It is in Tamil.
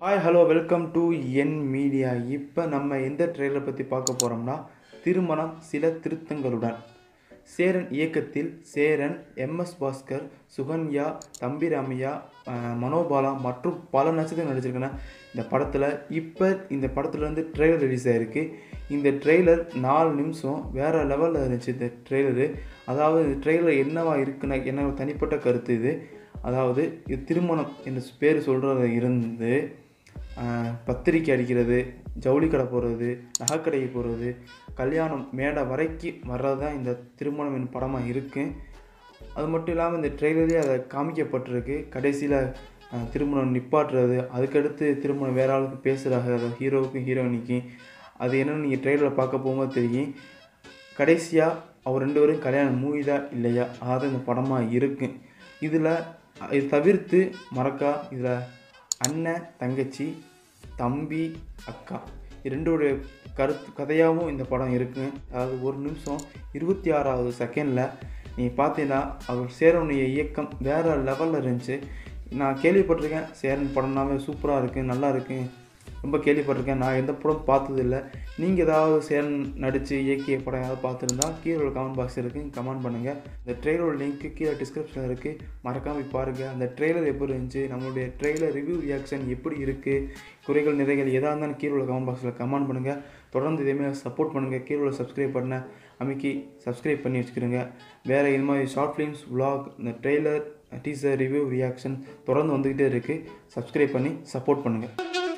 ஹாய் ஹலோ வெல்கம் டு என் மீடியா இப்போ நம்ம எந்த ட்ரெயிலரை பற்றி பார்க்க போகிறோம்னா திருமணம் சில திருத்தங்களுடன் சேரன் இயக்கத்தில் சேரன் எம்எஸ் பாஸ்கர் சுகன்யா தம்பிராமையா அஹ், மனோபாலா மற்றும் பல நட்சத்திரம் நடிச்சிருக்கேன் இந்த படத்தில் இப்போ இந்த படத்துல இருந்து ட்ரெய்லர் ரிலீஸ் ஆகிருக்கு இந்த ட்ரெய்லர் நாலு நிமிஷம் வேறு லெவலில் இருந்துச்சு இந்த ட்ரெய்லரு அதாவது இந்த ட்ரெய்லர் என்னவா இருக்குன்னு என்ன தனிப்பட்ட கருத்து இது அதாவது இது திருமணம் என்று பேர் சொல்கிறது இருந்து ஆஹ், பத்திரிக்கை அடிக்கிறது ஜவுளி கடை போடுறது நகைக்கடைக்கு போகிறது கல்யாணம் மேடை வரைக்கும் வர்றது தான் இந்த திருமணம் என் படமாக இருக்குது அது மட்டும் இல்லாமல் இந்த ட்ரெய்லரே அதை காமிக்கப்பட்டிருக்கு கடைசியில் திருமணம் நிப்பாட்டுறது அதுக்கடுத்து திருமணம் வேற ஆளுக்கு பேசுகிறாங்க அது ஹீரோவுக்கும் ஹீரோயினிக்கும் அது என்னென்னு நீங்கள் ட்ரெய்லரில் பார்க்க போகும்போது தெரியும் கடைசியாக அவர் ரெண்டு பேரும் கல்யாணம் மூவிதா இல்லையா அதாவது இந்த படமாக இருக்கு இதில் இது தவிர்த்து மறக்கா இதில் அண்ணன் தங்கச்சி தம்பி அக்கா இது ரெண்டோடைய கருத்து கதையாகவும் இந்த படம் இருக்குங்க அதாவது ஒரு நிமிஷம் இருபத்தி ஆறாவது செகண்டில் நீங்கள் பார்த்தீங்கன்னா அவர் சேரனுடைய இயக்கம் வேறு லெவலில் இருந்துச்சு நான் கேள்விப்பட்டிருக்கேன் சேரன் படம்னாவே சூப்பராக இருக்குது நல்லா இருக்குது ரொம்ப கேள்விப்பட்டிருக்கேன் நான் எந்த படம் பார்த்ததில்ல நீங்கள் ஏதாவது சேரன் நடித்து இயக்கிய படம் ஏதாவது பார்த்துருந்தா கீழே உள்ள கமெண்ட் பாக்ஸ் இருக்குது கமெண்ட் பண்ணுங்கள் இந்த ட்ரெய்லரோட லிங்க்கு கீழே டிஸ்கிரிப்ஷனில் இருக்குது மறக்காமல் பாருங்கள் அந்த ட்ரெய்லர் எப்படி இருந்துச்சு நம்மளுடைய ட்ரெய்லர் ரிவ்யூ ரியாக்ஷன் எப்படி இருக்குது குறைகள் நிறைகள் எதாக இருந்தாலும் கீழே உள்ள கமெண்ட் பாக்ஸில் கமெண்ட் பண்ணுங்கள் தொடர்ந்து இதேமாதிரி சப்போர்ட் பண்ணுங்கள் கீழே உள்ள சப்ஸ்கிரைப் பண்ண அமைக்கி சப்ஸ்கிரைப் பண்ணி வச்சுக்கிறோங்க வேறு இது மாதிரி ஷார்ட் ஃபிலிம்ஸ் vlog இந்த ட்ரெய்லர் டீசர் ரிவ்யூ ரியாக்ஷன் தொடர்ந்து வந்துக்கிட்டே இருக்குது சப்ஸ்கிரைப் பண்ணி சப்போர்ட் பண்ணுங்கள்